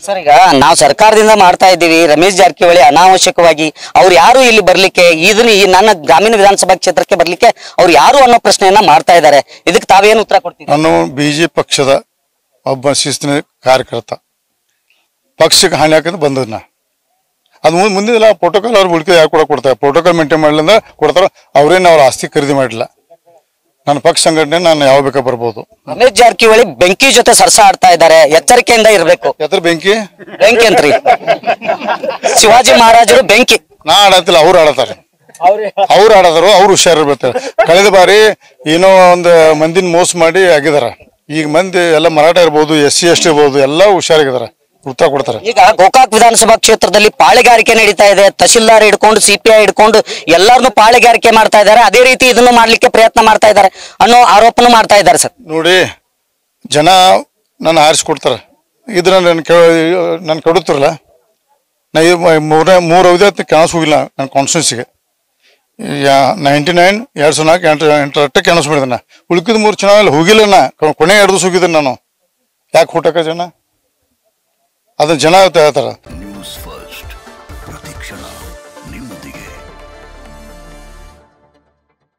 sir ಈಗ ನಾವು ಸರ್ಕಾರದಿಂದ ಮಾಡ್ತಾ ಇದ್ದೀವಿ ರಮೇಶ್ ಜಾರಕಿಹೊಳಿ ಅನಾವಶ್ಯಕವಾಗಿ ಅವ್ರು ಯಾರು ಇಲ್ಲಿ ಬರ್ಲಿಕ್ಕೆ ಇದನ್ನ ಈ ನನ್ನ ಗ್ರಾಮೀಣ ವಿಧಾನಸಭಾ ಕ್ಷೇತ್ರಕ್ಕೆ ಬರ್ಲಿಕ್ಕೆ ಅವ್ರು ಯಾರು ಅನ್ನೋ ಪ್ರಶ್ನೆಯನ್ನ ಮಾಡ್ತಾ ಇದ್ದಾರೆ ಇದಕ್ಕೆ ತಾವೇನು ಉತ್ತರ ಕೊಡ್ತೀವಿ ನಾನು ಬಿ ಜೆ ಪಕ್ಷದ ಒಬ್ಬ ಶಿಸ್ತಿನ ಕಾರ್ಯಕರ್ತ ಪಕ್ಷಕ್ಕೆ ಹಾನಿ ಹಾಕಂತ ಬಂದದ್ ನಾ ಅದು ಮುಂದೆ ಮುಂದಿನ ಪ್ರೋಟೋಕಾಲ್ ಅವ್ರು ಉಳಿಕೆ ಯಾಕೆ ಕೂಡ ಕೊಡ್ತಾರೆ ಪ್ರೋಟೋಕಾಲ್ ಮೇಂಟೈನ್ ಮಾಡಲಿಂದ ಕೊಡ್ತಾರ ಅವ್ರೇನು ಅವ್ರ ಆಸ್ತಿ ಖರೀದಿ ಮಾಡಿಲ್ಲ ನನ್ನ ಪಕ್ಷ ಸಂಘಟನೆ ನಾನು ಯಾವ ಬೇಕಾ ಬರ್ಬೋದು ರಮೇಶ್ ಜಾರಕಿಹೊಳಿ ಬೆಂಕಿ ಜೊತೆ ಸರ್ಸ ಆಡ್ತಾ ಇದ್ದಾರೆ ಎಚ್ಚರಿಕೆಯಿಂದ ಇರಬೇಕು ಎದ್ರ ಬೆಂಕಿ ಬೆಂಕಿ ಅಂತ್ರಿ ಶಿವಾಜಿ ಮಹಾರಾಜರು ಬೆಂಕಿ ನಾ ಆಡತ್ತಿಲ್ಲ ಅವ್ರು ಆಡತಾರೆ ಅವ್ರು ಆಡದರು ಅವ್ರು ಹುಷಾರಿರ್ಬೇಕು ಕಳೆದ ಬಾರಿ ಏನೋ ಒಂದು ಮಂದಿನ ಮೋಸ ಮಾಡಿ ಆಗಿದಾರ ಈಗ ಮಂದಿ ಎಲ್ಲ ಮರಾಠ ಇರ್ಬೋದು ಎಸ್ ಸಿ ಎಸ್ ಟಿ ಇರ್ಬೋದು ಎಲ್ಲ ಹುಷಾರಾಗಿದಾರ ಉತ್ತರ ಕೊಡ್ತಾರೆ ಈಗ ಗೋಕಾಕ್ ವಿಧಾನಸಭಾ ಕ್ಷೇತ್ರದಲ್ಲಿ ಪಾಳೆಗಾರಿಕೆ ನಡೀತಾ ಇದೆ ತಹಶೀಲ್ದಾರ್ ಹಿಡ್ಕೊಂಡು ಸಿಪಿಐ ಹಿಡ್ಕೊಂಡು ಎಲ್ಲರನ್ನು ಪಾಳೆಗಾರಿಕೆ ಮಾಡ್ತಾ ಇದ್ದಾರೆ ಅದೇ ರೀತಿ ಇದನ್ನು ಮಾಡ್ಲಿಕ್ಕೆ ಪ್ರಯತ್ನ ಮಾಡ್ತಾ ಇದ್ದಾರೆ ಅನ್ನೋ ಆರೋಪನೂ ಮಾಡ್ತಾ ಇದ್ದಾರೆ ಸರ್ ನೋಡಿ ಜನ ನನ್ನ ಆರಿಸ್ಕೊಡ್ತಾರೆ ಇದ್ರ ನನ್ನ ಕೆ ನನ್ನ ಕೆಡುತ್ತಿರಲ್ಲ ನಾ ಈ ಮ- ಮೂರನೇ ಮೂರು ಅವಧಿ ಹೊತ್ತು ಕಾಣಿಸ್ ಹೋಗಿಲ್ಲ ನನ್ನ ಕಾನ್ಸ್ಟಿಟ್ಯೂನ್ಸಿಗೆ ಯಾ ನೈಂಟಿ ನೈನ್ ಎರಡು ಸಾವಿರ ನಾಲ್ಕು ಎಂಟು ಎಂಟರಟ್ಟೆ ಕಾಣಿಸ್ಬಿಡಿದೆ ನಾ ಉಳ್ಕಿದ ಮೂರು ಚುನಾವಣೆ ಹೋಗಿಲ್ಲ ನಾ ಕೊ- ಕೊನೆ ಎರಡು ದಿವಸ ಹೋಗಿದ್ದೆ ನಾನು ಯಾಕೆ ಹುಟ್ಟಕ ಜನ ಅದನ್ನ ಜನ ಹೇಳ್ತಾರೆ ನ್ಯೂಸ್ ಫಸ್ಟ್ ಪ್ರತಿಕ್ಷಣ